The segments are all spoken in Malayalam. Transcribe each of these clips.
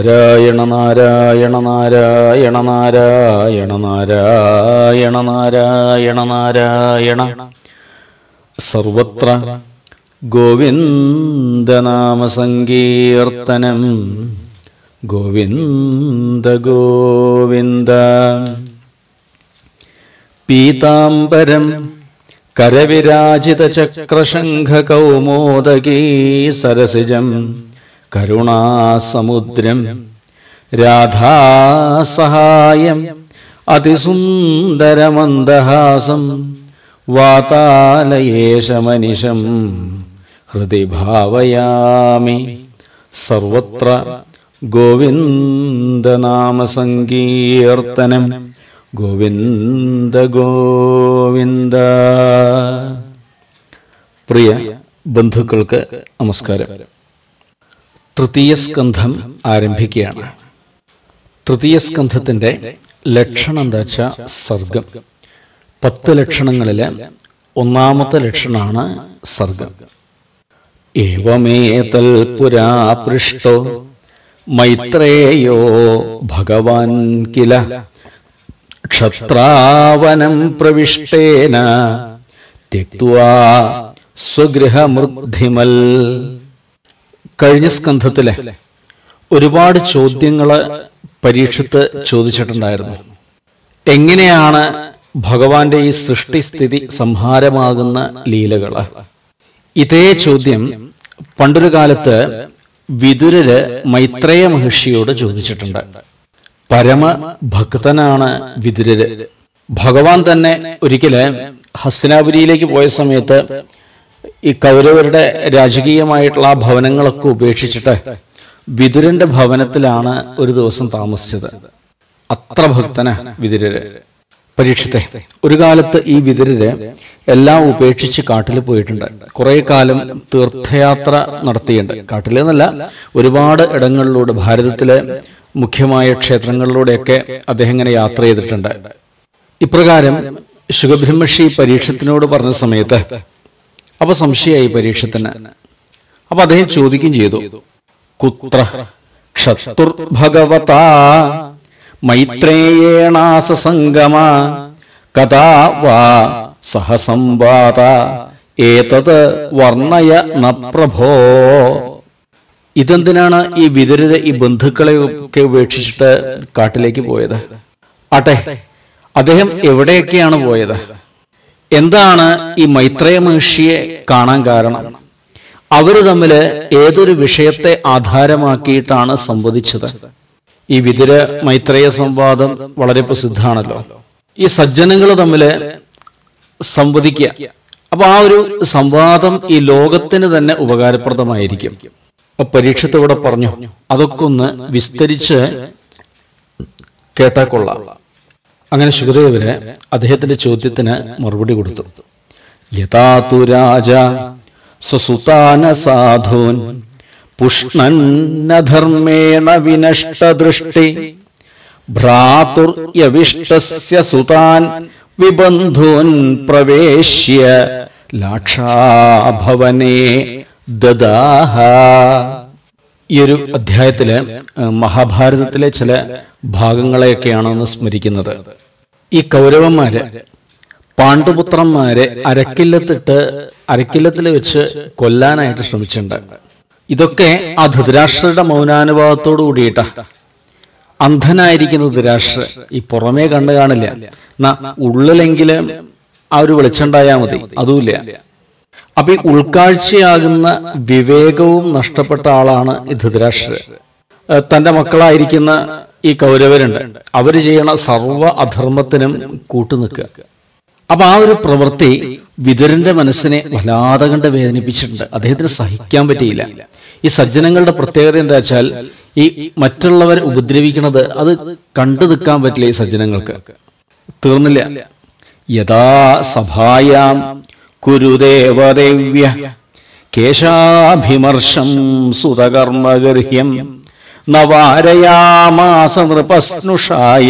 നാരായണ നാരായണ നാരായണ നാരായണ നാരായണ നാരായണ നാരായണ സർവത്ര ഗോവിന്ദനാമസങ്കീർത്തനം ഗോവിന്ദ ഗോവിന്ദ പീതാംബരം കരവിരാജിതചക്രശംഖകൗമോദകീ സരസിജം കരുണാസമുദ്രം രാധാസഹായം അതിസുന്ദരമന്ദഹാസം വാതാലയേശമനിശം ഹൃദി ഭാവയാമി സർവത്ര ഗോവിന്ദനാമസങ്കീർത്തനം ഗോവിന്ദ ഗോവിന്ദ പ്രിയ ബന്ധുക്കൾക്ക് നമസ്കാരം തൃതീയ സ്കന്ധം ആരംഭിക്കുകയാണ് തൃതീയ സ്കന്ധത്തിന്റെ ലക്ഷണം എന്താ വെച്ചാൽ സർഗം പത്ത് ലക്ഷണങ്ങളില് ഒന്നാമത്തെ ലക്ഷണമാണ് സർഗം ഏവമേതൽ പുരാ പൃഷ്ടോ മൈത്രേയോ ഭഗവാൻ കില ക്ഷത്രാവനം പ്രവിഷ്ടേന ത്യക്വാ സ്വഗൃഹമൃദ്ധിമൽ കഴിഞ്ഞ സ്കന്ധത്തിലെ ഒരുപാട് ചോദ്യങ്ങള് പരീക്ഷത്ത് ചോദിച്ചിട്ടുണ്ടായിരുന്നു എങ്ങനെയാണ് ഭഗവാന്റെ ഈ സൃഷ്ടിസ്ഥിതി സംഹാരമാകുന്ന ലീലകള് ഇതേ ചോദ്യം പണ്ടൊരു കാലത്ത് വിതുരര് മൈത്രേയ മഹർഷിയോട് ചോദിച്ചിട്ടുണ്ട് പരമ ഭക്തനാണ് വിതുരര് ഭഗവാൻ തന്നെ ഒരിക്കല് ഹസ്തിനാപുരിയിലേക്ക് പോയ സമയത്ത് ഈ കൗരവരുടെ രാജകീയമായിട്ടുള്ള ആ ഭവനങ്ങളൊക്കെ ഉപേക്ഷിച്ചിട്ട് വിതുരന്റെ ഭവനത്തിലാണ് ഒരു ദിവസം താമസിച്ചത് അത്ര ഭക്തന വിതുരര് പരീക്ഷത്തെ ഒരു കാലത്ത് ഈ വിതുരര് എല്ലാം ഉപേക്ഷിച്ച് കാട്ടിൽ പോയിട്ടുണ്ട് കുറെ കാലം തീർത്ഥയാത്ര നടത്തിയിട്ടുണ്ട് കാട്ടിൽ എന്നല്ല ഒരുപാട് ഇടങ്ങളിലൂടെ ഭാരതത്തിലെ മുഖ്യമായ ക്ഷേത്രങ്ങളിലൂടെയൊക്കെ അദ്ദേഹം ഇങ്ങനെ യാത്ര ചെയ്തിട്ടുണ്ട് ഇപ്രകാരം ശുഖബ്രഹ്മഷി പരീക്ഷത്തിനോട് പറഞ്ഞ സമയത്ത് അപ്പൊ സംശയമായി പരീക്ഷത്തിന് അപ്പൊ അദ്ദേഹം ചോദിക്കുകയും ചെയ്തു കുത്ര ക്ഷത്തുർഭഗവതാ മൈത്രേയേണാസ സംഗമ കഥാ വാ സഹസംവാദ ഏതത് വർണ്ണയ ന പ്രഭോ ഇതെന്തിനാണ് ഈ വിതുരര് ഈ ബന്ധുക്കളെ ഒക്കെ ഉപേക്ഷിച്ചിട്ട് കാട്ടിലേക്ക് പോയത് ആട്ടെ അദ്ദേഹം എവിടെയൊക്കെയാണ് പോയത് എന്താണ് ഈ മൈത്രേയ മഹർഷിയെ കാണാൻ കാരണം അവര് തമ്മില് ഏതൊരു വിഷയത്തെ ആധാരമാക്കിയിട്ടാണ് സംവദിച്ചത് ഈ വിതുര മൈത്രേയ സംവാദം വളരെ പ്രസിദ്ധാണല്ലോ ഈ സജ്ജനങ്ങൾ തമ്മില് സംവദിക്കുക അപ്പൊ ആ ഒരു സംവാദം ഈ ലോകത്തിന് തന്നെ ഉപകാരപ്രദമായിരിക്കും അപ്പൊ പരീക്ഷത്ത് ഇവിടെ പറഞ്ഞു അതൊക്കെ ഒന്ന് വിസ്തരിച്ച് കേട്ടാ കൊള്ളാം അങ്ങനെ ശുഗദേവര് അദ്ദേഹത്തിന്റെ ചോദ്യത്തിന് മറുപടി കൊടുത്തു യഥാതു രാജ സസുതാന സാധൂൻ പുഷ്ണന്നധർമ്മേണ വിനഷ്ടദൃഷ്ടി ഭ്രാതുര്യവിഷ്ടസ്യ സുതാൻ വിബന്ധൂൻ പ്രവേശ്യ ലാക്ഷാഭവനേ ദദാഹ ഈ ഒരു അധ്യായത്തില് ഏഹ്, മഹാഭാരതത്തിലെ ചില ഭാഗങ്ങളെയൊക്കെയാണ് ഒന്ന് സ്മരിക്കുന്നത് ഈ കൗരവന്മാര് പാണ്ഡുപുത്രന്മാരെ അരക്കില്ലത്തിട്ട് അരക്കില്ലത്തിൽ വെച്ച് കൊല്ലാനായിട്ട് ശ്രമിച്ചിട്ടുണ്ട് ഇതൊക്കെ ആ ധൃതരാഷ്ട്രയുടെ മൗനാനുഭാവത്തോടു കൂടിയിട്ടാ അന്ധനായിരിക്കുന്ന ധൃതരാഷ്ട്ര ഈ പുറമേ കണ്ടു കാണില്ല എന്നാ ഉള്ളിലെങ്കിലും ആ ഒരു വെളിച്ചുണ്ടായാൽ മതി അതുമില്ല അപ്പൊ ഈ ഉൾക്കാഴ്ചയാകുന്ന വിവേകവും നഷ്ടപ്പെട്ട ആളാണ് ഈ ധൃതരാഷ്ട്രർ ഏഹ് തന്റെ മക്കളായിരിക്കുന്ന ഈ കൗരവരുണ്ട് അവര് ചെയ്യണ സർവ അധർമ്മത്തിനും കൂട്ടുനിൽക്കുക അപ്പൊ ആ ഒരു പ്രവൃത്തി വിതുരന്റെ മനസ്സിനെ വല്ലാതെ കണ്ട് വേദനിപ്പിച്ചിട്ടുണ്ട് അദ്ദേഹത്തിന് സഹിക്കാൻ പറ്റിയില്ല ഈ സജ്ജനങ്ങളുടെ പ്രത്യേകത എന്താ വെച്ചാൽ ഈ മറ്റുള്ളവരെ ഉപദ്രവിക്കണത് അത് കണ്ടു നിൽക്കാൻ പറ്റില്ല ഈ സജ്ജനങ്ങൾക്ക് തീർന്നില്ല യഥാ സഭായാം കുരുദേവദേവ്യ കേശാഭിമർശം സുതകർമ്മഗർഹ്യം നവാരയാമാസ നൃപസ്നുഷായ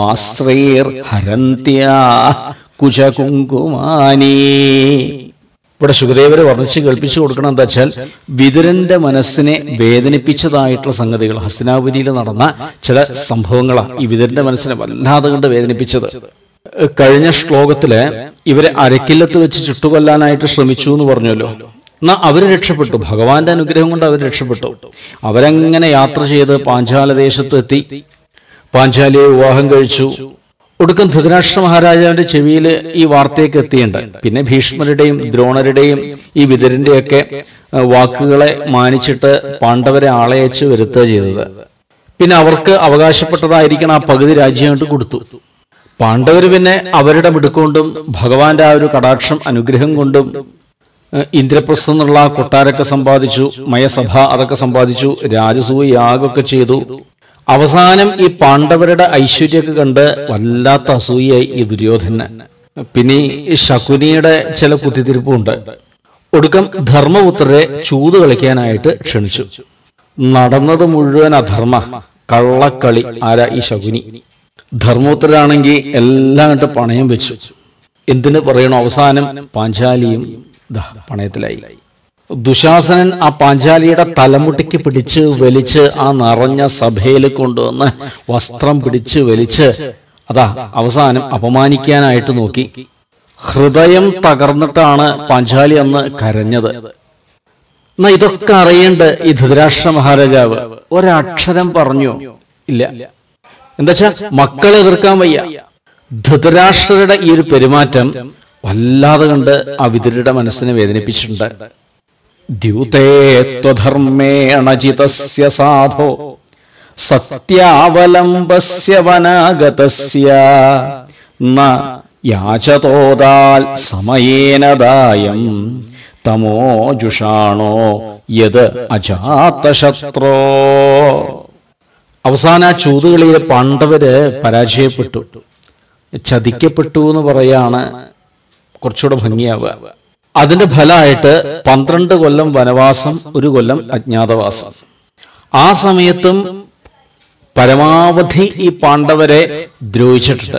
സ്വാസ്ത്രൈർ ഹരന്ത്യാ കുശകുങ്കുമാനീ ഇവിടെ ശുഗദേവര് വർണ്ണിച്ച് കേൾപ്പിച്ചു കൊടുക്കണം എന്താ വെച്ചാൽ വിതുരന്റെ മനസ്സിനെ വേദനിപ്പിച്ചതായിട്ടുള്ള സംഗതികൾ ഹസ്തിനാപുരിയിൽ നടന്ന ചില സംഭവങ്ങളാണ് ഈ വിതുരന്റെ മനസ്സിനെ വല്ലാതെ കണ്ട് വേദനിപ്പിച്ചത് കഴിഞ്ഞ ശ്ലോകത്തില് ഇവരെ അരക്കില്ലത്ത് വെച്ച് ചുട്ടുകൊല്ലാനായിട്ട് ശ്രമിച്ചു എന്ന് പറഞ്ഞല്ലോ എന്നാ അവര് രക്ഷപ്പെട്ടു ഭഗവാന്റെ അനുഗ്രഹം കൊണ്ട് അവർ രക്ഷപ്പെട്ടു അവരങ്ങനെ യാത്ര ചെയ്ത് പാഞ്ചാല ദേശത്ത് എത്തി പാഞ്ചാലിയെ വിവാഹം കഴിച്ചു ഒടുക്കം ധൃതരാഷ്ട്ര മഹാരാജാവിന്റെ ചെവിയിൽ ഈ വാർത്തയൊക്കെ എത്തിയുണ്ട് പിന്നെ ഭീഷ്മരുടെയും ദ്രോണരുടെയും ഈ വിതരന്റെയൊക്കെ ഏഹ്, വാക്കുകളെ മാനിച്ചിട്ട് പാണ്ഡവരെ ആളയച്ച് വരുത്തുക ചെയ്തത് പിന്നെ അവർക്ക് അവകാശപ്പെട്ടതായിരിക്കണം ആ പകുതി രാജ്യമായിട്ട് കൊടുത്തു പാണ്ഡവർ പിന്നെ അവരുടെ മിടുക്കൊണ്ടും ഭഗവാന്റെ ആ ഒരു കടാക്ഷം അനുഗ്രഹം കൊണ്ടും ഏഹ്, ഇന്ദ്രപ്രസ്ഥം എന്നുള്ള ആ കൊട്ടാരൊക്കെ സമ്പാദിച്ചു മയസഭ അതൊക്കെ സമ്പാദിച്ചു രാജസൂയ യാഗമൊക്കെ ചെയ്തു അവസാനം ഈ പാണ്ഡവരുടെ ഐശ്വര്യമൊക്കെ കണ്ട് വല്ലാത്ത അസൂയായി ഈ ദുര്യോധന പിന്നെ ഈ ശകുനിയുടെ ചില കുത്തിത്തിരിപ്പുണ്ട് ഒടുക്കം ധർമ്മപുത്രരെ ചൂത് കളിക്കാനായിട്ട് ക്ഷണിച്ചു നടന്നത് മുഴുവൻ അധർമ്മ കള്ളക്കളി ആരാ ഈ ശകുനി ധർമ്മപുത്രരാണെങ്കിൽ എല്ലാം കണ്ട് പണയം വെച്ചു എന്തിനു പറയണോ അവസാനം പാഞ്ചാലിയും ദാ പണയത്തിലായി ദുശാസനൻ ആ പാഞ്ചാലിയുടെ തലമുട്ടിക്ക് പിടിച്ച് വലിച്ച് ആ നിറഞ്ഞ സഭയിൽ കൊണ്ടുവന്ന് വസ്ത്രം പിടിച്ച് വലിച്ച് അതാ അവസാനം അപമാനിക്കാനായിട്ട് നോക്കി ഹൃദയം തകർന്നിട്ടാണ് പാഞ്ചാലി അന്ന് കരഞ്ഞത് എന്നാ ഇതൊക്കെ അറിയേണ്ട ഈ ധൃതരാഷ്ട്ര മഹാരാജാവ് ഒരക്ഷരം പറഞ്ഞു ഇല്ല എന്താ വെച്ചാ മക്കളെ എതിർക്കാൻ വയ്യ ധൃതരാഷ്ട്രരുടെ ഈ ഒരു പെരുമാറ്റം വല്ലാതെ കണ്ട് ആ വിതുരുടെ മനസ്സിനെ വേദനിപ്പിച്ചിട്ടുണ്ട് ദ്യൂതേ ത്വധർമ്മേണ ജിതസ്യ സാധോ സത്യാവലംബസ്യ വനാഗതസ്യ ന യാചതോദാൽ സമയേനദായം തമോജുഷാണോ യത് അജാതശത്രോ അവസാന ആ ചൂതുകളിയിലെ പാണ്ഡവര് പരാജയപ്പെട്ടു ചതിക്കപ്പെട്ടു എന്ന് പറയാണ് കുറച്ചുകൂടെ ഭംഗിയാവുക അതിന്റെ ഫലമായിട്ട് പന്ത്രണ്ട് കൊല്ലം വനവാസം ഒരു കൊല്ലം അജ്ഞാതവാസം ആ സമയത്തും പരമാവധി ഈ പാണ്ഡവരെ ദ്രോഹിച്ചിട്ടുണ്ട്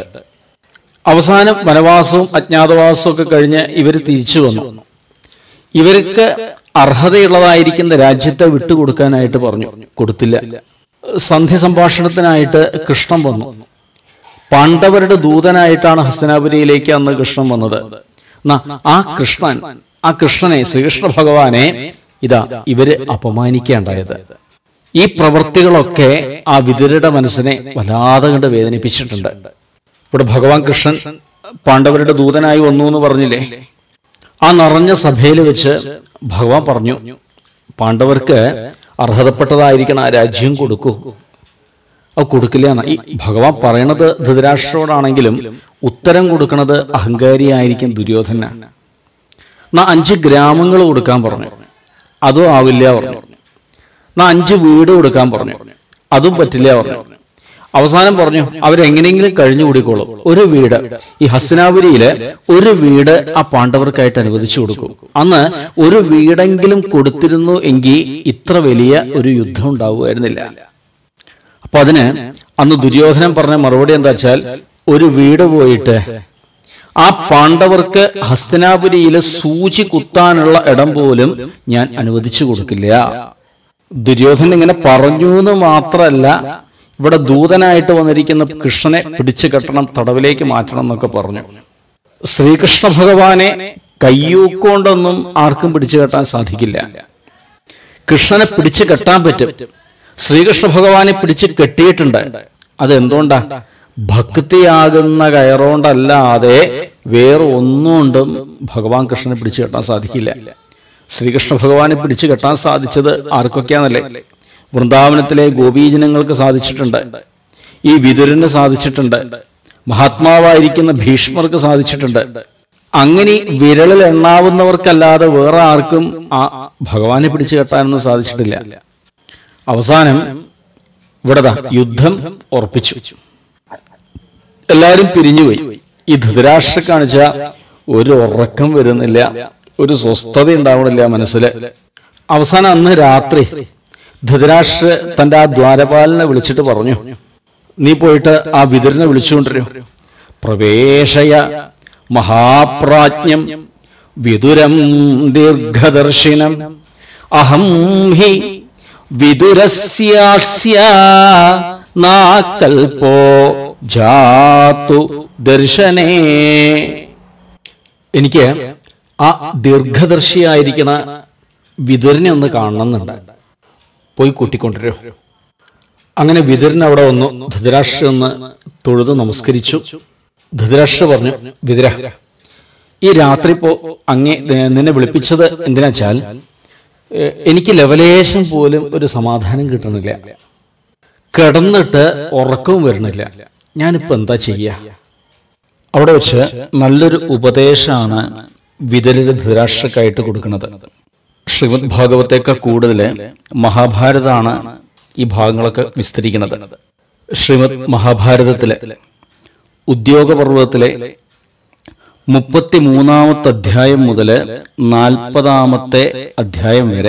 അവസാനം വനവാസവും അജ്ഞാതവാസവും ഒക്കെ കഴിഞ്ഞ് ഇവർ തിരിച്ചു വന്നു ഇവർക്ക് അർഹതയുള്ളതായിരിക്കുന്ന രാജ്യത്തെ വിട്ടുകൊടുക്കാനായിട്ട് പറഞ്ഞു കൊടുത്തില്ല സന്ധ്യ സംഭാഷണത്തിനായിട്ട് കൃഷ്ണൻ വന്നു പാണ്ഡവരുടെ ദൂതനായിട്ടാണ് ഹസ്തനാപുരിയിലേക്ക് അന്ന് കൃഷ്ണൻ വന്നത് എന്നാ ആ കൃഷ്ണൻ ആ കൃഷ്ണനെ ശ്രീകൃഷ്ണ ഭഗവാനെ ഇതാ ഇവര് അപമാനിക്കാണ്ടായത് ഈ പ്രവൃത്തികളൊക്കെ ആ വിതുരയുടെ മനസ്സിനെ വല്ലാതെ കണ്ട് വേദനിപ്പിച്ചിട്ടുണ്ട് ഇവിടെ ഭഗവാൻ കൃഷ്ണൻ പാണ്ഡവരുടെ ദൂതനായി വന്നു എന്ന് പറഞ്ഞില്ലേ ആ നിറഞ്ഞ സഭയിൽ വെച്ച് ഭഗവാൻ പറഞ്ഞു പാണ്ഡവർക്ക് അർഹതപ്പെട്ടതായിരിക്കണം ആ രാജ്യം കൊടുക്കൂ അത് കൊടുക്കില്ല എന്നാ. ഈ ഭഗവാൻ പറയണത് ധൃതരാഷ്ട്രോടാണെങ്കിലും ഉത്തരം കൊടുക്കണത് അഹങ്കാരിയായിരിക്കും ദുര്യോധന എന്നാ അഞ്ച് ഗ്രാമങ്ങൾ കൊടുക്കാൻ പറഞ്ഞു അതും ആവില്ല പറഞ്ഞു എന്നാ അഞ്ച് വീട് കൊടുക്കാൻ പറഞ്ഞു അതും പറ്റില്ല പറഞ്ഞു അവസാനം പറഞ്ഞു അവരെങ്ങനെയെങ്കിലും കഴിഞ്ഞു കൂടിക്കോളും ഒരു വീട് ഈ ഹസ്തിനാപുരിയില് ഒരു വീട് ആ പാണ്ഡവർക്കായിട്ട് അനുവദിച്ചു കൊടുക്കും അന്ന് ഒരു വീടെങ്കിലും കൊടുത്തിരുന്നു എങ്കിൽ ഇത്ര വലിയ ഒരു യുദ്ധം ഉണ്ടാവുമായിരുന്നില്ല അപ്പൊ അതിന് അന്ന് ദുര്യോധനൻ പറഞ്ഞ മറുപടി എന്താ വെച്ചാൽ ഒരു വീട് പോയിട്ട് ആ പാണ്ഡവർക്ക് ഹസ്തനാപുരിയിലെ സൂചി കുത്താനുള്ള ഇടം പോലും ഞാൻ അനുവദിച്ചു കൊടുക്കില്ല ദുര്യോധനൻ ഇങ്ങനെ പറഞ്ഞു എന്ന് മാത്രല്ല ഇവിടെ ദൂതനായിട്ട് വന്നിരിക്കുന്ന കൃഷ്ണനെ പിടിച്ചു കെട്ടണം തടവിലേക്ക് മാറ്റണം എന്നൊക്കെ പറഞ്ഞു ശ്രീകൃഷ്ണ ഭഗവാനെ കയ്യൂക്കൊണ്ടൊന്നും ആർക്കും പിടിച്ചു കെട്ടാൻ സാധിക്കില്ല കൃഷ്ണനെ പിടിച്ചു കെട്ടാൻ പറ്റും ശ്രീകൃഷ്ണ ഭഗവാനെ പിടിച്ച് കെട്ടിയിട്ടുണ്ട് അത് എന്തുകൊണ്ടാ ഭക്തിയാകുന്ന കയറോണ്ടല്ലാതെ വേറെ ഒന്നുകൊണ്ടും ഭഗവാൻ കൃഷ്ണനെ പിടിച്ചു കെട്ടാൻ സാധിക്കില്ല ശ്രീകൃഷ്ണ ഭഗവാനെ പിടിച്ചു കെട്ടാൻ സാധിച്ചത് ആർക്കൊക്കെയാണല്ലേ വൃന്ദാവനത്തിലെ ഗോപീജനങ്ങൾക്ക് സാധിച്ചിട്ടുണ്ട് ഈ വിതുരന് സാധിച്ചിട്ടുണ്ട് മഹാത്മാവായിരിക്കുന്ന ഭീഷ്മർക്ക് സാധിച്ചിട്ടുണ്ട് അങ്ങനെ വിരളിൽ എണ്ണാവുന്നവർക്കല്ലാതെ വേറെ ആർക്കും ആ ഭഗവാനെ പിടിച്ചു കെട്ടാനൊന്നും സാധിച്ചിട്ടില്ല അവസാനം ഇവിടെ ദാ യുദ്ധം ഉറപ്പിച്ചു എല്ലാവരും പിരിഞ്ഞുപോയി ഈ ധൃതരാഷ്ട്ര കാണിച്ച ഒരു ഉറക്കം വരുന്നില്ല ഒരു സ്വസ്ഥത ഉണ്ടാവണില്ല മനസ്സില് അവസാനം അന്ന് രാത്രി ധൃതരാഷ്ട്ര തന്റെ ആ ദ്വാരപാലനെ വിളിച്ചിട്ട് പറഞ്ഞു നീ പോയിട്ട് ആ വിതുരനെ വിളിച്ചുകൊണ്ടിരും പ്രവേശയ മഹാപ്രാജ്ഞം വിദുരം ദീർഘദർശിനം അഹം ഹി വിദുരസ്യാസ്യ നാക്കൽപോ ജാതു ദർശനേ എനിക്ക് ആ ദീർഘദർശിയായിരിക്കുന്ന വിതുരനെ ഒന്ന് കാണണമെന്നുണ്ട് പോയി കൂട്ടിക്കൊണ്ടുവരൂ അങ്ങനെ വിതുരൻ അവിടെ വന്നു ധൃതരാഷ്ട്ര ഒന്ന് തൊഴുത് നമസ്കരിച്ചു ധൃതരാഷ്ട്ര പറഞ്ഞു വിതുര ഈ രാത്രി പോ അങ്ങേ ഏർ നിന്നെ വിളിപ്പിച്ചത് എന്തിനാച്ചാൽ ഏർ എനിക്ക് ലവലേശം പോലും ഒരു സമാധാനം കിട്ടുന്നില്ല കിടന്നിട്ട് ഉറക്കവും വരുന്നില്ല ഞാനിപ്പോ എന്താ ചെയ്യ അവിടെ വെച്ച് നല്ലൊരു ഉപദേശമാണ് വിതരര് ധൃതരാഷ്ട്രക്കായിട്ട് കൊടുക്കുന്നത് ശ്രീമദ് ഭാഗവത്തേക്കാൾ കൂടുതൽ മഹാഭാരതമാണ് ഈ ഭാഗങ്ങളൊക്കെ വിസ്തരിക്കുന്നത് ശ്രീമദ് മഹാഭാരതത്തിലെ ഉദ്യോഗപർവത്തിലെ മുപ്പത്തിമൂന്നാമത്തെ അധ്യായം മുതൽ നാൽപ്പതാമത്തെ അധ്യായം വരെ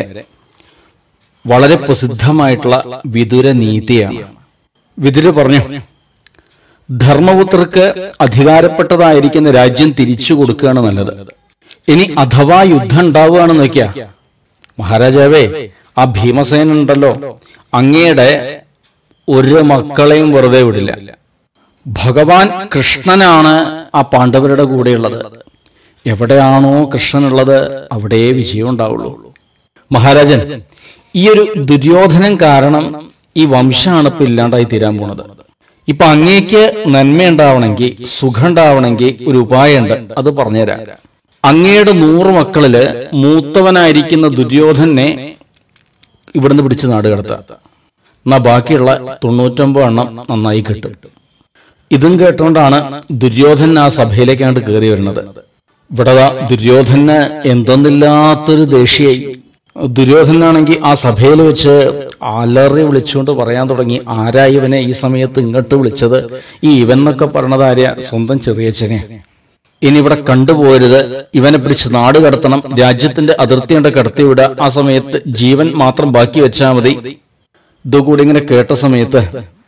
വളരെ പ്രസിദ്ധമായിട്ടുള്ള വിതുര നീതിയാണ് വിതുര പറഞ്ഞു ധർമ്മപുത്രർക്ക് അധികാരപ്പെട്ടതായിരിക്കുന്ന രാജ്യം തിരിച്ചു കൊടുക്കുകയാണ് നല്ലത് ഇനി അഥവാ യുദ്ധം ഉണ്ടാവുകയാണെന്ന് നോക്കിയ മഹാരാജാവേ ആ ഭീമസേന ഉണ്ടല്ലോ അങ്ങയുടെ ഒരു മക്കളെയും വെറുതെ വിടില്ല ഭഗവാൻ കൃഷ്ണനാണ് ആ പാണ്ഡവരുടെ കൂടെയുള്ളത് എവിടെയാണോ കൃഷ്ണനുള്ളത് അവിടെ വിജയം ഉണ്ടാവുള്ളൂ മഹാരാജൻ ഈ ഒരു ദുര്യോധനം കാരണം ഈ വംശമാണ് ഇപ്പൊ ഇല്ലാണ്ടായി തീരാൻ പോണത് ഇപ്പൊ അങ്ങേക്ക് നന്മയുണ്ടാവണമെങ്കിൽ സുഖം ഉണ്ടാവണമെങ്കിൽ ഒരു ഉപായമുണ്ട് അത് പറഞ്ഞുതരാം അങ്ങയുടെ നൂറ് മക്കളില് മൂത്തവനായിരിക്കുന്ന ദുര്യോധനെ ഇവിടുന്ന് പിടിച്ച് നാട് കടത്താം എന്നാ ബാക്കിയുള്ള തൊണ്ണൂറ്റൊമ്പത് എണ്ണം നന്നായി കിട്ടും ഇതും കേട്ടുകൊണ്ടാണ് ദുര്യോധൻ ആ സഭയിലേക്കാണ്ട് കയറി വരുന്നത് ഇവിടെ ദാ ദുര്യോധന് എന്തൊന്നില്ലാത്തൊരു ദേഷ്യായി ദുര്യോധനാണെങ്കിൽ ആ സഭയിൽ വെച്ച് അലറി വിളിച്ചുകൊണ്ട് പറയാൻ തുടങ്ങി ആരാ ഇവനെ ഈ സമയത്ത് ഇങ്ങോട്ട് വിളിച്ചത് ഈ ഇവൻ എന്നൊക്കെ പറഞ്ഞത് ആര്യ സ്വന്തം ചെറിയച്ഛനെ ഇനി ഇവിടെ കണ്ടുപോരുത് ഇവനെ പിടിച്ച് നാട് കടത്തണം രാജ്യത്തിന്റെ അതിർത്തി കൊണ്ട് കടത്തിവിടുക ആ സമയത്ത് ജീവൻ മാത്രം ബാക്കി വെച്ചാൽ മതി ഇതുകൂടി ഇങ്ങനെ കേട്ട സമയത്ത്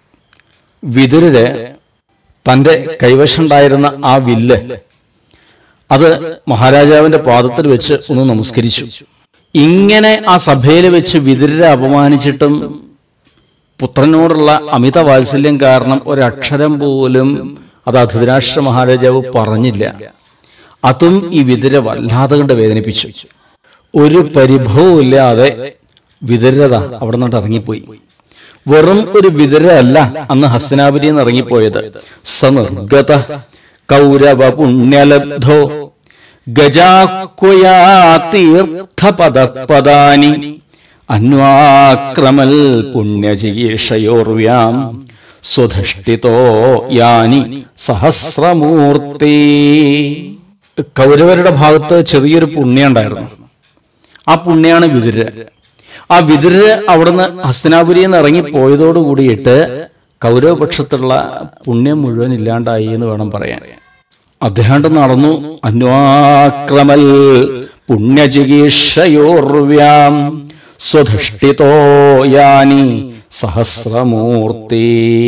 വിതുരര് തന്റെ കൈവശമുണ്ടായിരുന്ന ആ വില്ല് അത് മഹാരാജാവിന്റെ പാദത്തിൽ വെച്ച് ഒന്ന് നമസ്കരിച്ചു ഇങ്ങനെ ആ സഭയിൽ വെച്ച് വിതുരരെ അപമാനിച്ചിട്ടും പുത്രനോടുള്ള അമിത വാത്സല്യം കാരണം ഒരക്ഷരം പോലും അത് ധൃതരാഷ്ട്ര മഹാരാജാവ് പറഞ്ഞില്ല അതും ഈ വിതുര വല്ലാതെ കൊണ്ട് വേദനിപ്പിച്ചു ഒരു പരിഭവവും ഇല്ലാതെ വിതുരത അവിടെ നിന്നിട്ട് ഇറങ്ങിപ്പോയി വെറും ഒരു വിതുര അല്ല അന്ന് ഹസ്തനാപുരിയിൽ നിന്ന് ഇറങ്ങിപ്പോയത് സനിർഗത കൗരവ പുണ്യലബ്ധോ ഗജാക്വയാ തീർത്ഥപദപദാനി അന്വാക്രമൽ പുണ്യചികീഷയോർവ്യാം സ്വധിഷ്ഠിതോ യാനി സഹസ്രമൂർത്തി കൗരവരുടെ ഭാഗത്ത് ചെറിയൊരു പുണ്യം ഉണ്ടായിരുന്നു ആ പുണ്യാണ് വിതുര ആ വിതുര അവിടുന്ന് ഹസ്തനാപുരിയിൽ നിന്ന് ഇറങ്ങി പോയതോട് കൂടിയിട്ട് കൗരവപക്ഷത്തുള്ള പുണ്യം മുഴുവൻ ഇല്ലാണ്ടായി എന്ന് വേണം പറയാൻ അദ്ദേഹം നടന്നു അന്വാക്രമൽ പുണ്യചികീഷയോർവ്യാം സ്വധിഷ്ഠിതോ യാനി സഹസ്രമൂർത്തി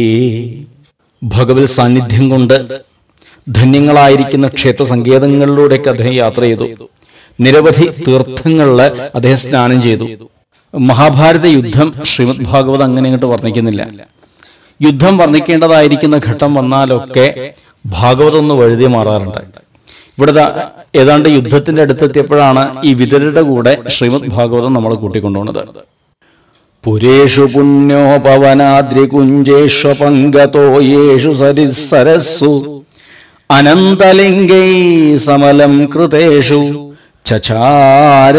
ഭഗവത് സാന്നിധ്യം കൊണ്ട് ധന്യങ്ങളായിരിക്കുന്ന ക്ഷേത്ര സങ്കേതങ്ങളിലൂടെയൊക്കെ അദ്ദേഹം യാത്ര ചെയ്തു നിരവധി തീർത്ഥങ്ങളിൽ അദ്ദേഹം സ്നാനം ചെയ്തു മഹാഭാരത യുദ്ധം ശ്രീമദ് ഭാഗവത് അങ്ങനെ അങ്ങോട്ട് വർണ്ണിക്കുന്നില്ല യുദ്ധം വർണ്ണിക്കേണ്ടതായിരിക്കുന്ന ഘട്ടം വന്നാലൊക്കെ ഭാഗവതം ഒന്ന് വഴുതി മാറാറുണ്ട് ഇവിടെ ദാ ഏതാണ്ട് യുദ്ധത്തിന്റെ അടുത്തെത്തിയപ്പോഴാണ് ഈ വിതരുടെ കൂടെ ശ്രീമദ് ഭാഗവതം നമ്മൾ കൂട്ടിക്കൊണ്ടുപോകുന്നത് പുരേഷു പുണ്യോപവനാദ്രികുഞ്ചേഷ്വപങ്കതോ യേഷു സരിസരസ്സു അനന്തലിംഗൈ സമലം കൃതേഷു ചചാര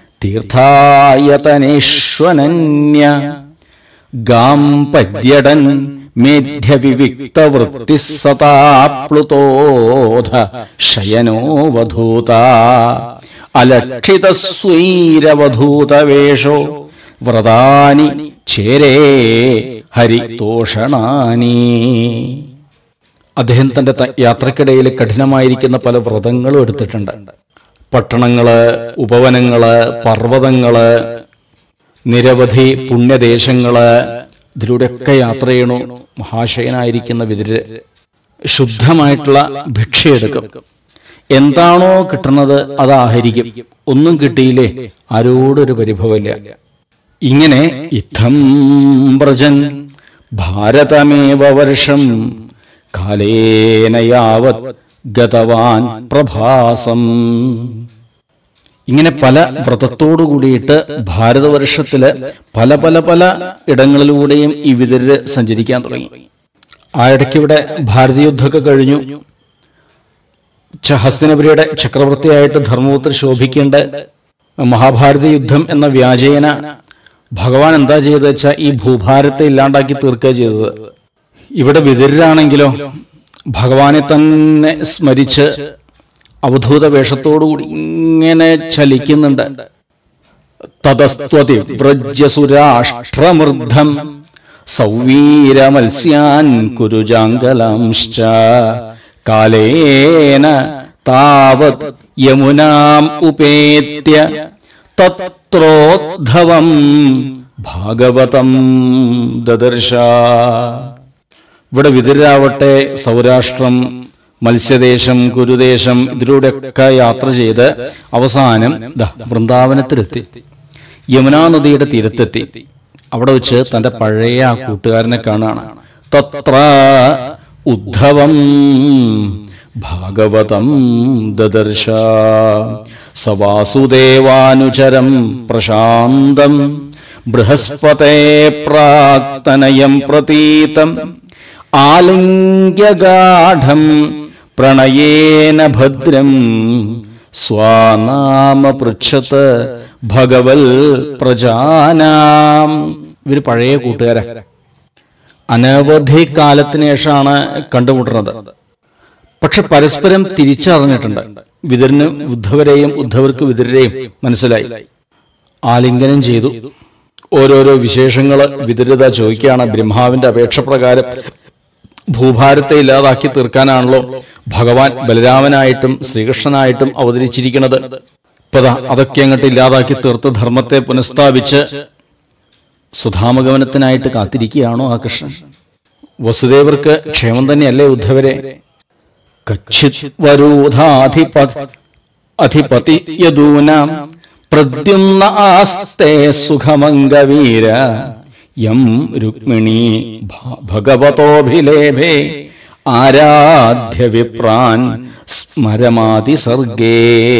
തീർത്ഥായതനേഷ്വനന്യ ഗാം പര്യടൻ മേധ്യവിവിക്തവൃത്തി സതാപ്ലുതോധ ശയനോവധൂത അലക്ഷിതസ്വൈരവധൂതവേഷോ വ്രതാനി ചേരേ ഹരിതോഷണാനി അദ്ദേഹം തന്റെ ത- യാത്രക്കിടയിൽ കഠിനമായിരിക്കുന്ന പല വ്രതങ്ങളും എടുത്തിട്ടുണ്ട് പട്ടണങ്ങള് ഉപവനങ്ങള് പർവ്വതങ്ങള് നിരവധി പുണ്യദേശങ്ങള് ഇതിലൂടെയൊക്കെ യാത്ര ചെയ്യണു മഹാശയനായിരിക്കുന്ന വിതിര് ശുദ്ധമായിട്ടുള്ള ഭിക്ഷയെടുക്കും എന്താണോ കിട്ടുന്നത് അത് ആഹരിക്കും ഒന്നും കിട്ടിയില്ലേ ആരോടൊരു പരിഭവമില്ല ഇങ്ങനെ ഇത്തം വ്രജൻ ഭാരതമേവ വർഷം കാലേന യാവത് ഗതവാൻ പ്രഭാസം ഇങ്ങനെ പല വ്രതത്തോടു കൂടിയിട്ട് ഭാരതവർഷത്തില് പല പല പല ഇടങ്ങളിലൂടെയും ഈ വിതര് സഞ്ചരിക്കാൻ തുടങ്ങി ആ ഇടയ്ക്ക് ഇവിടെ ഭാരതീയുദ്ധമൊക്കെ കഴിഞ്ഞു ച- ഹസ്തിനപുരിയുടെ ചക്രവർത്തിയായിട്ട് ധർമ്മപുത്ര ശോഭിക്കേണ്ട മഹാഭാരത യുദ്ധം എന്ന വ്യാജേന ഭഗവാൻ എന്താ ചെയ്തത് വെച്ചാൽ ഈ ഭൂഭാരത്തെ ഇല്ലാണ്ടാക്കി തീർക്കുക ചെയ്തത് ഇവിടെ വിതുരാണെങ്കിലോ ഭഗവാനെ തന്നെ സ്മരിച്ച് അവധൂത വേഷത്തോടുകൂടി ഇങ്ങനെ ചലിക്കുന്നുണ്ട് തതസ്ത്വതി വ്രജ്യസുരാഷ്ട്രമൃദ്ധം സൗവീരമത്സ്യാൻ കുരുജാങ്കലാംശ്ച കാലേന താവത് യമുനാം ഉപേത്യ തത്രോദ്ധവം ഭാഗവതം ദദർശ ഇവിടെ വിതുരാവട്ടെ സൗരാഷ്ട്രം മത്സ്യദേശം കുരുദേശം ഇതിലൂടെയൊക്കെ യാത്ര ചെയ്ത് അവസാനം ദാ വൃന്ദാവനത്തിലെത്തി യമുനാ നദിയുടെ തീരത്തെത്തി അവിടെ വെച്ച് തന്റെ പഴയ ആ കൂട്ടുകാരനെ കാണുകയാണ് തത്ര ഉദ്ധവം ഭാഗവതം ദദർശ സവാസുദേവാനുചരം പ്രശാന്തം ബൃഹസ്പതേ പ്രാക്തനയം പ്രതീതം ആലിംഗ്യഗാഠം പ്രണയേന ഭദ്രം സ്വാനാമ പൃച്ഛത് ഭഗവൽ പ്രജാനാം ഇവര് പഴയ കൂട്ടുകാരാ അനവധി കാലത്തിന് ശേഷമാണ് കണ്ടുമുട്ടുന്നത് പക്ഷെ പരസ്പരം തിരിച്ചറിഞ്ഞിട്ടുണ്ട് വിതരന് ഉദ്ധവരെയും ഉദ്ധവർക്ക് വിതരെയും മനസ്സിലായി ആലിംഗനം ചെയ്തു ഓരോരോ വിശേഷങ്ങൾ വിതരിത ചോദിക്കുകയാണ് ബ്രഹ്മാവിന്റെ അപേക്ഷ പ്രകാരം ഭൂഭാരത്തെ ഇല്ലാതാക്കി തീർക്കാനാണല്ലോ ഭഗവാൻ ബലരാമനായിട്ടും ശ്രീകൃഷ്ണനായിട്ടും അവതരിച്ചിരിക്കുന്നത് ഇപ്പതാ അതൊക്കെ അങ്ങോട്ട് ഇല്ലാതാക്കി തീർത്ത് ധർമ്മത്തെ പുനഃസ്ഥാപിച്ച് സുധാമഗമനത്തിനായിട്ട് കാത്തിരിക്കുകയാണോ ആ കൃഷ്ണൻ വസുദേവർക്ക് ക്ഷേമം തന്നെയല്ലേ ഉദ്ധവരെ കച്ചിത് വരൂധാധിപ അധിപതി യദൂനാം പ്രദ്യുമ്ന ആസ്തേ സുഖമംഗവീര യം രുക്മിണി ഭ- ഭഗവതോഭിലേഭേ ആരാധ്യ വിപ്രാൻ സ്മരമാതി സർഗേ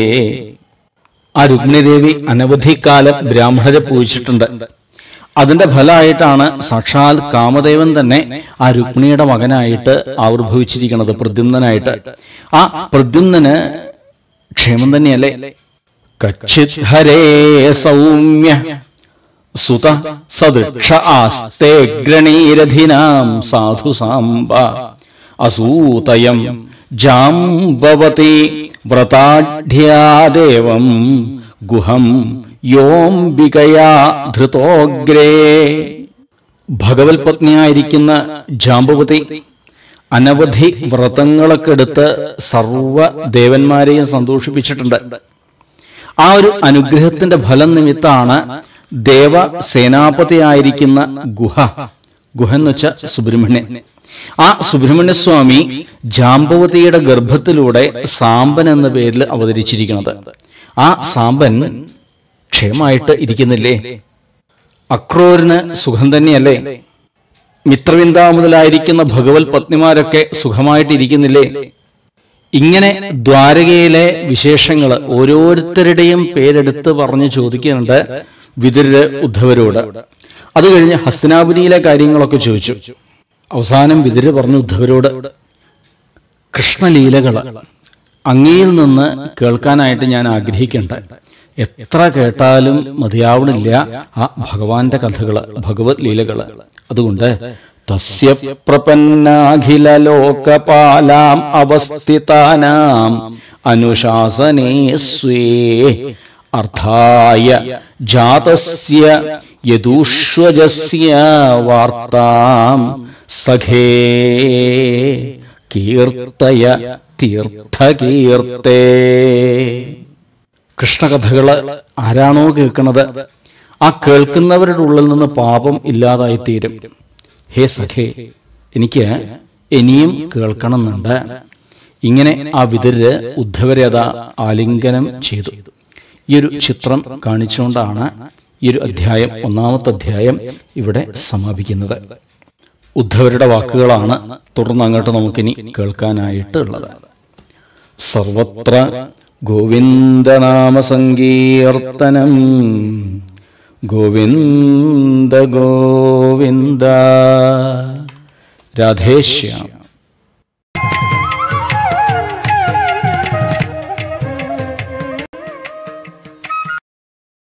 ആ രുക്മിണിദേവി അനവധി കാലം ബ്രാഹ്മണരെ പൂജിച്ചിട്ടുണ്ട് അതിന്റെ ഫലമായിട്ടാണ് സാക്ഷാൽ കാമദേവൻ തന്നെ ആ രുക്മിണിയുടെ മകനായിട്ട് ആവിർഭവിച്ചിരിക്കുന്നത് പ്രദ്യുമ്നായിട്ട് ആ പ്രദ്യുമ്നന് ക്ഷേമം തന്നെയല്ലേ കച്ചിത് ഹരേ സൗമ്യ സുത സദൃക്ഷ ആസ്തേ ഗ്രണീരഥിനാം സാധു സാംബ അസൂതയം ജാംബവതി വ്രതാഢ്യാദേവം ഗുഹം യോംബികയാ ധൃതോഗ്രേ ഭഗവത് പത്നിയായിരിക്കുന്ന ജാമ്പവതി അനവധി വ്രതങ്ങളൊക്കെ എടുത്ത് സർവ ദേവന്മാരെയും സന്തോഷിപ്പിച്ചിട്ടുണ്ട് ആ ഒരു അനുഗ്രഹത്തിന്റെ ഫലം നിമിത്താണ് ദേവ സേനാപതിയായിരിക്കുന്ന ഗുഹ ഗുഹ എന്ന് വെച്ച സുബ്രഹ്മണ്യൻ ആ സുബ്രഹ്മണ്യ സ്വാമി ജാമ്പവതിയുടെ ഗർഭത്തിലൂടെ സാമ്പൻ എന്ന പേരിൽ അവതരിച്ചിരിക്കുന്നത് ആ സാമ്പൻ ക്ഷേമമായിട്ട് ഇരിക്കുന്നില്ലേ അക്രൂരിന് സുഖം തന്നെയല്ലേ മിത്രവിന്ദ മുതലായിരിക്കുന്ന ഭഗവത് പത്നിമാരൊക്കെ സുഖമായിട്ട് ഇരിക്കുന്നില്ലേ ഇങ്ങനെ ദ്വാരകയിലെ വിശേഷങ്ങൾ ഓരോരുത്തരുടെയും പേരെടുത്ത് പറഞ്ഞ് ചോദിക്കുന്നുണ്ട് വിതുരര് ഉദ്ധവരോട് അത് കഴിഞ്ഞ് ഹസ്തിനാപുരിയിലെ കാര്യങ്ങളൊക്കെ ചോദിച്ചു അവസാനം വിതുര് പറഞ്ഞു ഉദ്ധവരോട് കൃഷ്ണലീലകൾ അങ്ങയിൽ നിന്ന് കേൾക്കാനായിട്ട് ഞാൻ ആഗ്രഹിക്കണ്ട എത്ര കേട്ടാലും മതിയാവണില്ല ആ ഭഗവാന്റെ കഥകള് ഭഗവത് ലീലകള് അതുകൊണ്ട് തസ്യ പ്രപന്നാഖില ലോകപാലാം അവസ്ഥിതാനാം അനുശാസനേ സ്വേ അർത്ഥായ ജാതസ്യ യദൂഷ്വജസ്യ വാർത്താം സഖേ കീർത്തയ തീർത്ഥകീർത്തേ കൃഷ്ണകഥകള് ആരാണോ കേൾക്കുന്നത് ആ കേൾക്കുന്നവരുടെ ഉള്ളിൽ നിന്ന് പാപം ഇല്ലാതായിത്തീരും ഹേ സഖേ എനിക്ക് ഇനിയും കേൾക്കണമെന്നുണ്ട് ഇങ്ങനെ ആ വിതുര് ഉദ്ധവരെ അതാ ആലിംഗനം ചെയ്തു ഈ ഒരു ചിത്രം കാണിച്ചുകൊണ്ടാണ് ഈ ഒരു അധ്യായം ഒന്നാമത്തെ അധ്യായം ഇവിടെ സമാപിക്കുന്നത് ഉദ്ധവരുടെ വാക്കുകളാണ് തുടർന്ന് അങ്ങോട്ട് നമുക്കിനി കേൾക്കാനായിട്ട് ഉള്ളത് സർവത്ര ഗോവിന്ദനാമ സങ്കീർത്തനം ഗോവിന്ദ ഗോവിന്ദ രാധേശ്യാം